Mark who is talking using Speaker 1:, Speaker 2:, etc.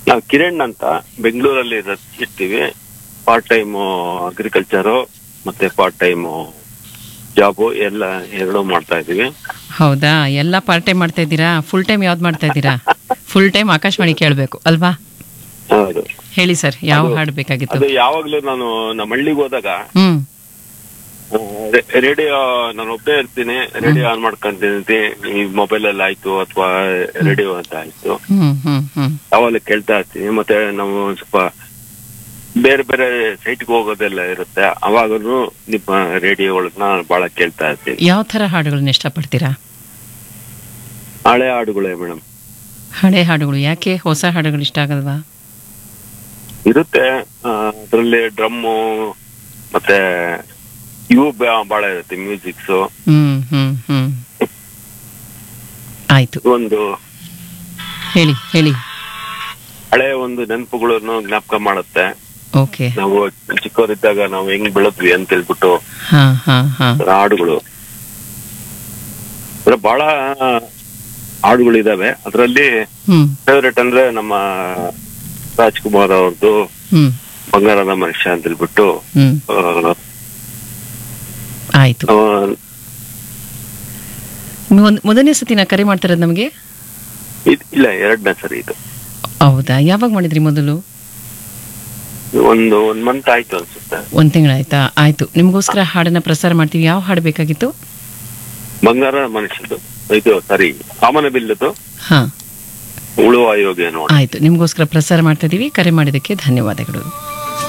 Speaker 1: ನಾವು ಕಿರಣ್ ಅಂತ ಬೆಂಗಳೂರಲ್ಲಿ ಇರ- ಇರ್ತೀವಿ ಪಾರ್ಟ್ ಟೈಮ್ ಅಗ್ರಿಕಲ್ಚರು ಮತ್ತೆ ಪಾರ್ಟ್ ಟೈಮ್ ಜಾಬು ಎಲ್ಲ ಎರಡೂ ಮಾಡ್ತಾ ಇದೀವಿ
Speaker 2: ಹೌದಾ ಎಲ್ಲ ಪಾರ್ಟ್ ಟೈಮ್ ಮಾಡ್ತಾ ಇದ್ದೀರಾ ಫುಲ್ ಟೈಮ್ ಯಾವ್ದು ಮಾಡ್ತಾ ಇದ್ದೀರಾ ಫುಲ್ ಟೈಮ್ ಆಕಾಶವಾಣಿ ಕೇಳಬೇಕು ಅಲ್ವಾ
Speaker 1: ಹೌದು
Speaker 2: ಹೇಳಿ ಸರ್ ಯಾವ
Speaker 1: ಅದು-
Speaker 2: ಹಾಡು ಬೇಕಾಗಿತ್ತು
Speaker 1: ಅದು ಯಾವಾಗ್ಲೂ ನಾನು ನಮ್ಮ ಹಳ್ಳಿಗೆ ಹೋದಾಗ
Speaker 2: ಹ್ಮ್
Speaker 1: ರೇಡಿಯೋ ನಾನು ಒಬ್ಬೇ ಇರ್ತೀನಿ ರೇಡಿಯೋ ಆನ್ ಮಾಡ್ಕೊಂತೀನಿ ಈ ಮೊಬೈಲ್ ಅಲ್ಲಿ ಆಯ್ತು ಅಥವಾ ರೇಡಿಯೋ ಅಂತ ಆಯ್ತು
Speaker 2: ಹ್ಮ್ ಹ್ಮ್ ಹ್ಮ್
Speaker 1: ಅವಾಗ ಕೇಳ್ತಾ ಇರ್ತೀನಿ ಮತ್ತೆ ನಾವು ಒಂದ್ ಸ್ವಲ್ಪ ಬೇರೆ ಬೇರೆ ಸೈಟ್ಗೆ ಹೋಗೋದೆಲ್ಲ ಇರುತ್ತೆ ಅವಾಗನು ನಿಮ್ಮ ರೇಡಿಯೋಗಳನ್ನ ಬಹಳ ಕೇಳ್ತಾ ಇರ್ತೀನಿ
Speaker 2: ಯಾವ ಥರ ಹಾಡುಗಳನ್ನ ಇಷ್ಟಪಡ್ತೀರಾ
Speaker 1: ಹಳೆ ಹಾಡುಗಳೇ ಮೇಡಮ್
Speaker 2: ಹಳೆ ಹಾಡುಗಳು ಯಾಕೆ ಹೊಸ ಹಾಡುಗಳು ಇಷ್ಟ ಆಗಲ್ವಾ
Speaker 1: ಇರುತ್ತೆ ಅದರಲ್ಲಿ ಡ್ರಮ್ಮು ಮತ್ತೆ ಇವು ಬ- ಬಹಳ ಇರುತ್ತೆ ಮ್ಯೂಸಿಕ್ಸ್
Speaker 2: ಹ್ಮ್ ಹ್ಮ್ ಹ್ಮ್ ಆಯ್ತು
Speaker 1: ಒಂದು
Speaker 2: ಹೇಳಿ ಹೇಳಿ
Speaker 1: ಹಳೆ ಒಂದು ನೆನಪುಗಳನ್ನು ಜ್ಞಾಪಕ ಮಾಡುತ್ತೆ
Speaker 2: ಓಕೆ
Speaker 1: ನಾವು ಚಿಕ್ಕವರಿದ್ದಾಗ ನಾವು ಹೆಂಗ್ ಬೆಳೆದ್ವಿ ಅಂತ ಹೇಳ್ಬಿಟ್ಟು
Speaker 2: ಹಾ ಹಾ ಹಾ
Speaker 1: ಹಾಡುಗಳು ಅಂದ್ರೆ ಬಹಳ ಹಾಡುಗಳಿದಾವೆ ಅದರಲ್ಲಿ
Speaker 2: ಹ್ಮ್
Speaker 1: ಫೇವ್ರೆಟ್ ಅಂದ್ರೆ ನಮ್ಮ ರಾಜ್ಕುಮಾರ್ ಅವ್ರದ್ದು
Speaker 2: ಹ್ಮ್
Speaker 1: ಬಂಗಾರದ ಮನುಷ್ಯ ಅಂತ ಹೇಳ್ಬಿಟ್ಟು
Speaker 2: ಹ್ಮ್
Speaker 1: ಆ,
Speaker 2: ಆಯ್ತು
Speaker 1: ಆ,
Speaker 2: ಒಂದ್- ಮೊದಲನೇ ಸತಿ ನಾ ಕರೆ ಮಾಡ್ತಿರೋದು ನಮಗೆ
Speaker 1: ಇದ್- ಇಲ್ಲ ಎರಡನೇ ಸರಿ ಇದು
Speaker 2: ಹೌದಾ ಯಾವಾಗ ಮಾಡಿದ್ರಿ ಮೊದಲು
Speaker 1: ಒಂದು ಒಂದ್ ಮಂತ್ ಆಯ್ತು ಅನ್ಸುತ್ತೆ
Speaker 2: ಒಂದ್ ತಿಂಗಳಾಯ್ತಾ ಆಯ್ತು ನಿಮಗೋಸ್ಕರ ಹಾಡನ್ನ ಪ್ರಸಾರ ಮಾಡ್ತೀವಿ ಯಾವ ಹಾಡು ಬೇಕಾಗಿತ್ತು
Speaker 1: ಬಂಗಾರ ಮನುಷ್ಯದು ಇದು ಸಾರಿ ಕಾಮನ ಬಿಲ್ಲದು
Speaker 2: ಹಾ
Speaker 1: ಉಳುವ ಯೋಗಿ ನೋಡಿ
Speaker 2: ಆಯ್ತು ನಿಮಗೋಸ್ಕರ ಪ್ರಸಾರ ಮಾಡ್ತಾ ಇದೀವಿ ಕರೆ ಮಾಡಿದ್ದಕ್ಕೆ ಧನ್ಯವಾದಗಳು